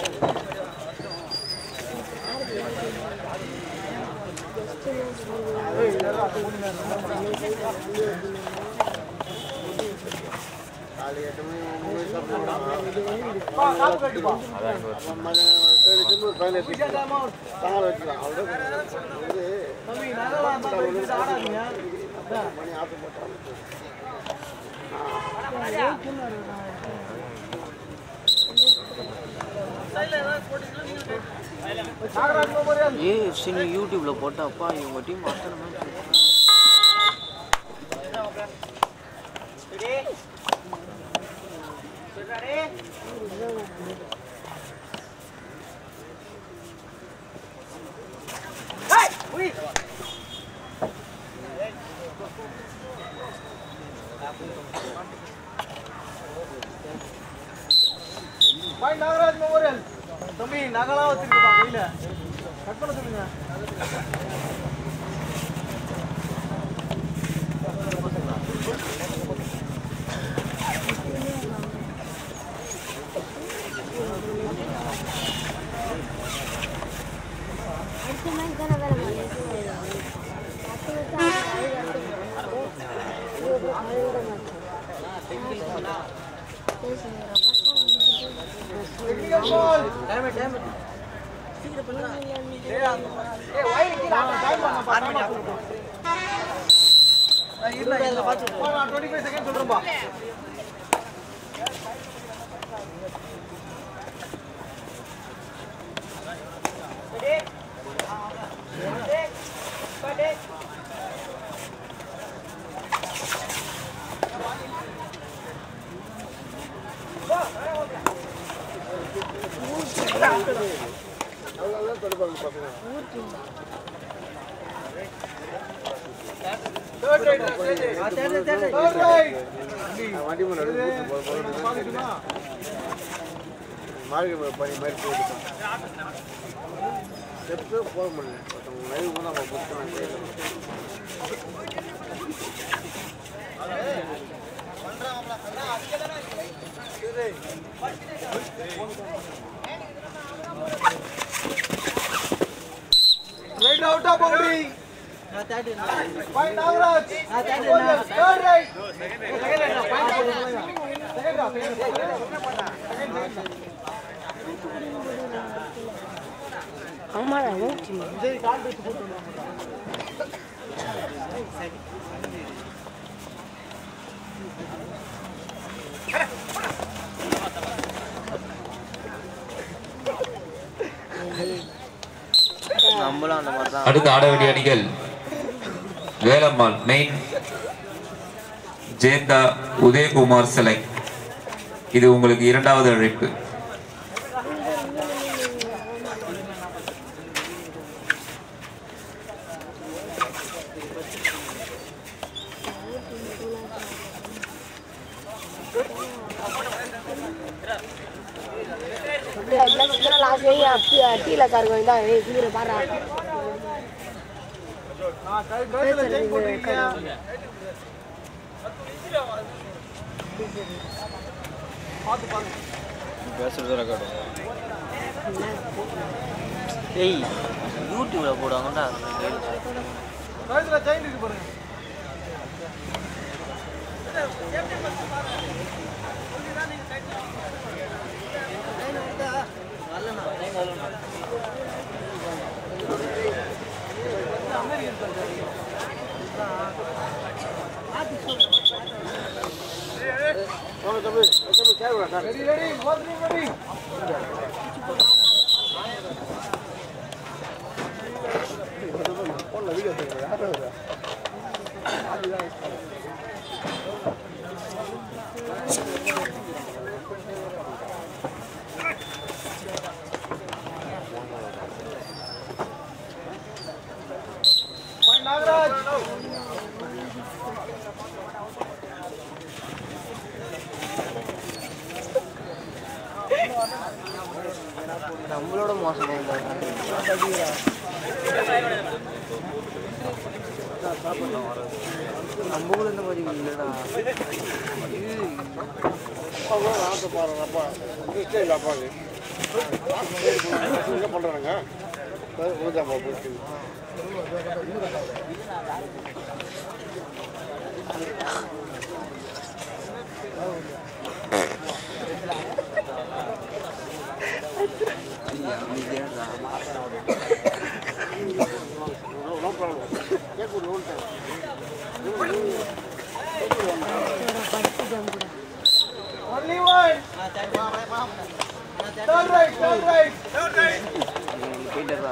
காலை எட்டு மணி ஒன்பது மணி சாப்பிடுவோம் பதினெட்டு தாங்க வச்சுக்கலாம் அவ்வளோ மணி ஆட்டு போட்டாங்க ஏ சினி யூடியூப்ல போட்டாப்பா இவங்க டீம் அத்தனை மேட்ச் பாய் நாகராஜ் மெமோரியல் தம்பி நகலா வச்சிருக்கப்பா கையில கட் பண்ண சொல்லுங்க அடுத்த மேட்ச் தானே வேற மாதிரி பத்து வருஷம் ஆகுது, அது வந்து அது விட மாட்டேன். பேசுங்க, பசங்க டெக்னிக்கல் பால் நான் 25 செகண்ட் சொல்றேன்பா அவ்வளோ தடுப்பாங்க பசங்க தேர்ட் ரைட் தேர்ட் ரைட் வண்டி மேலே மாளிகை மேலே பனி மாதிரி போட்டுட்டான் ஸ்டெப்பே போக முடியல ஒருத்தவங்க லைவ் கூட நம்ம புக் பண்ண ரைட் அவுட் ஆஃப் பவுண்டரி பாய் Nagaraj third right second right point second ரா செகண்ட் ஆமாடா நூற்றி நம்மளும் அந்த மாதிரி தான் அடுத்து ஆட வேண்டிய அணிகள் வேலம்மாள் மெயின் ஜெயந்தா உதயகுமார் சிலை இது உங்களுக்கு இரண்டாவது அழைப்பு லாஸ்ட் வரைக்கும் டீல காருக்கு தான் கீழே பாடுறா கழுத்துல செயின் போட்டுருக்கீங்க பார்த்து பாருங்க ஏய் யூடியூப்ல போடுவாங்கடா கழுத்துல செயின் இருக்கு பாருங்க வாங்க தம்பி தம்பி கேட்கல சார் ரெடி ரெடி மாதிரி ரெடி ஃபோனில் வீடியோ எடுத்துக்கிறேன் யாரும் இல்லை. பாய் நாகராஜ் நம்மளோட மோசமா நம்ம கூட இந்த மாதிரி இல்லடா அப்பா கூட நாட்டு பாருங்க அப்பா இஷ்டம் இல்லை அப்பாவுக்கு Only one. Turn right, turn right. Turn right. போயிட்டுறா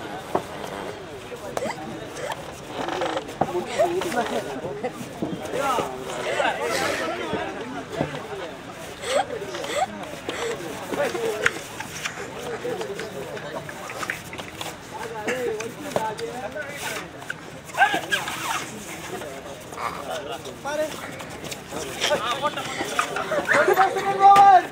Twenty-five seconds over.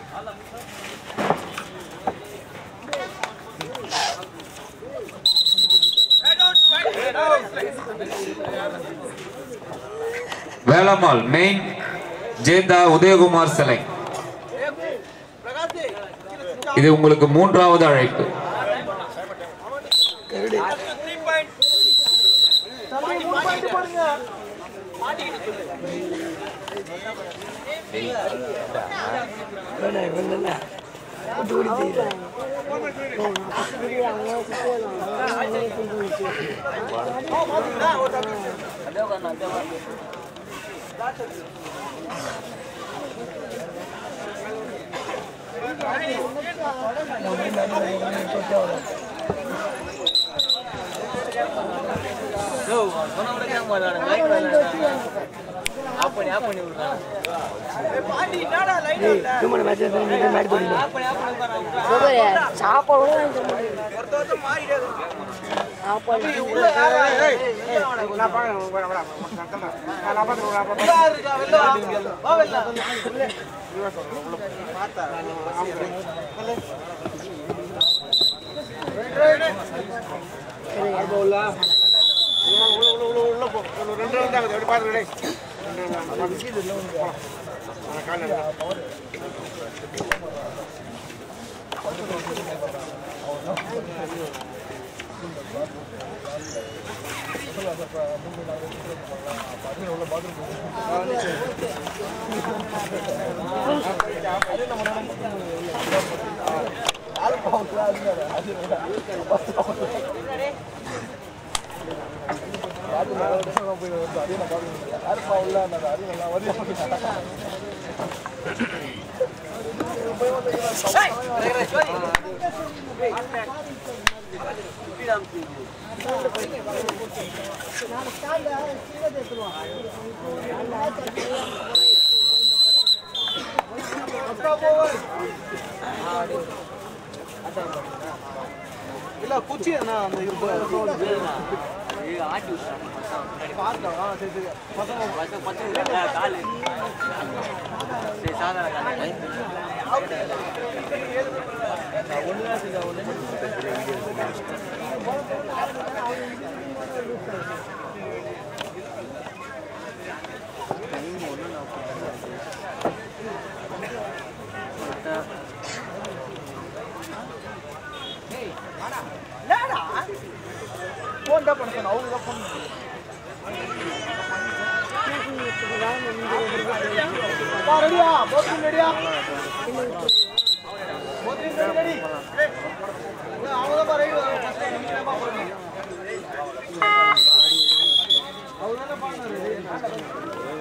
Velammal main ஜேதா உதயகுமார் சிலை இது உங்களுக்கு மூன்றாவது அழைப்பு தம்பி மூணு பாயிண்ட் போடுங்க ஆஃப் பண்ணி ஆஃப் பண்ணி விடுறாங்க சாப்பாடு கூட வாங்கி தர மாட்டேங்குது. சாப்பாடு உள்ள யாரா? ஏய், உள்ள யாரு இருக்கா? வெளில வா. வா வெளில. Right, right. Stop over. இல்ல குச்சி என்ன அந்த இருக்கு ஆட்டி விட்டாங்க பசங்க பார்க்கலாம் ஆ, சரி சரி பசங்க பசங்க பசங்க காலு சரி சாதாரண காலு ஃபோன் தான் பண்ண சொன்னேன் அவங்க தான் ஃபோன் பா ரெடியா போத்தின் ரெடியா போத்தின் ரெடி ரெடி அவங்க தான் ரெடி நீங்க தான் போறீங்க அவங்க தானே பண்ணாரு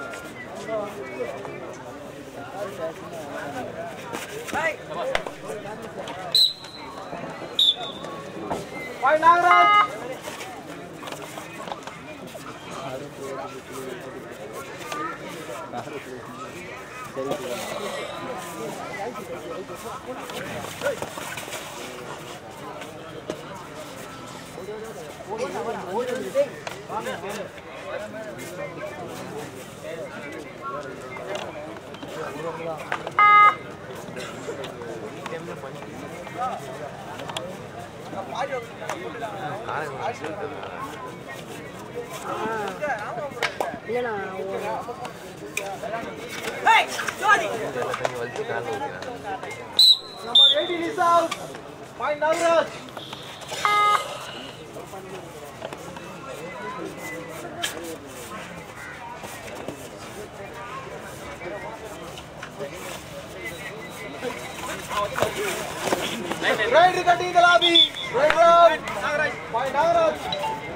பாய் நாகராஜ் இல்லைண்ணா நம்ம எயிட்டி நிசா point Nagaraj Right cutting the lobby. Right round. Point Nagaraj.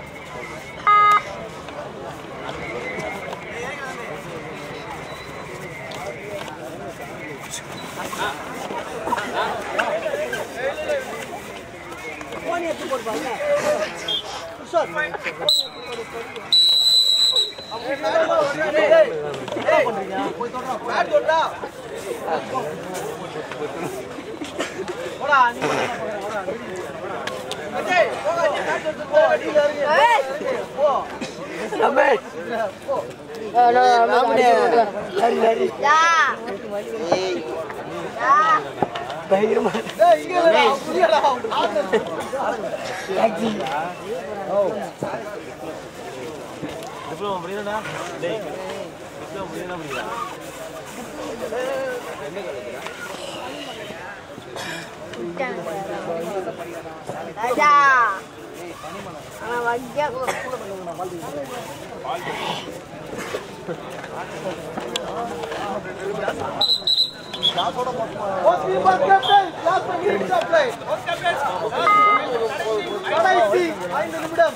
போடா நீ அஜய் போங்க அஜய் போ அடியில இறங்கு போ போ யா யா டேய் இங்க இல்லடா புரியடா டிப்ளமோ முடியுதுடா டேய் டிப்ளமோ முடியுதுனா முடியுதா ராஜா அவன் வக்கியா What's the bus captain? Last one minute to play. கடைசி ஐந்து நிமிடம்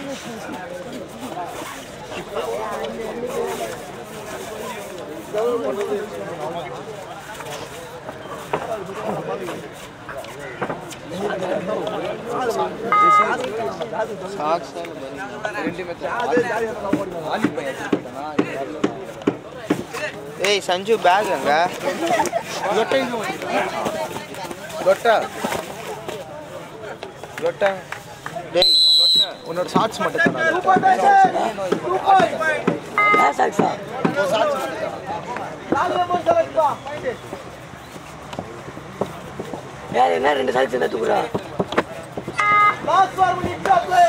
ஏய் சஞ்சு பேக் அங்க லொட்டா லொட்டா டேய் உன்னோட ஷார்ட்ஸ் மட்டும் தான் டூ பாயிண்ட் டூ பாயிண்ட் ஏன் சாக்ஸா ஓ ஷார்ட்ஸ் மட்டும் தான் நாலு நம்பர் செலக்ட் பா பாயிண்ட் யார் என்ன ரெண்டு சாக்ஸ் என்ன தூக்குறா last four minute to play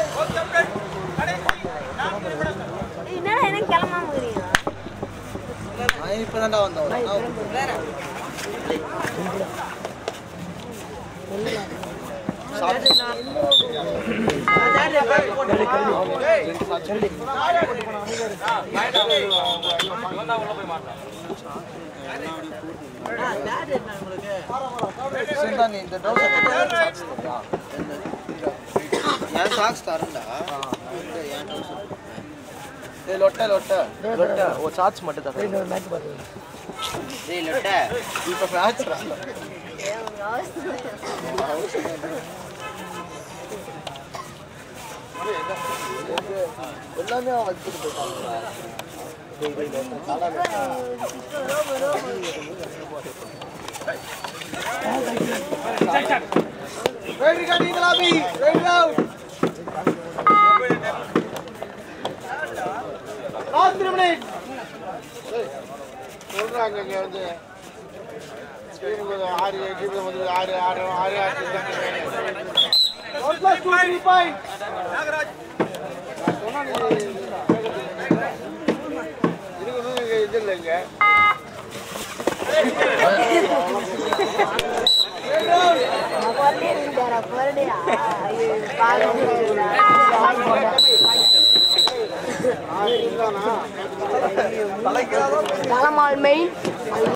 என்னடா எனக்கு கிளம்பாம இருக்கிறீங்க நான் இப்பதான்டா வந்தேன் இந்த என் சாக்ஸ் தரேன்டா லொட்டை லொட்டை லொட்டை ஓ ஷார்ட்ஸ் மட்டும் தான் மேட்ச் பார்த்து டேய் லொட்ட இப்போ மேட்ச் எல்லாமே அவன் வச்சுட்டு போயிட்டாங்க Ready, ready, the lobby. Ready, out. Last three minutes. சொல்றாங்க இங்க வந்து ஸ்கிரீனுக்கு ஆறு எட்டு வந்து ஆறு ஆறு ஆறு ஆறு One plus two, three point. இருக்கணும் இங்க இது இல்லைங்க பொருளே இருந்தாரா பொருளையா ஐயோ பாருங்க தலைமால் மெயின்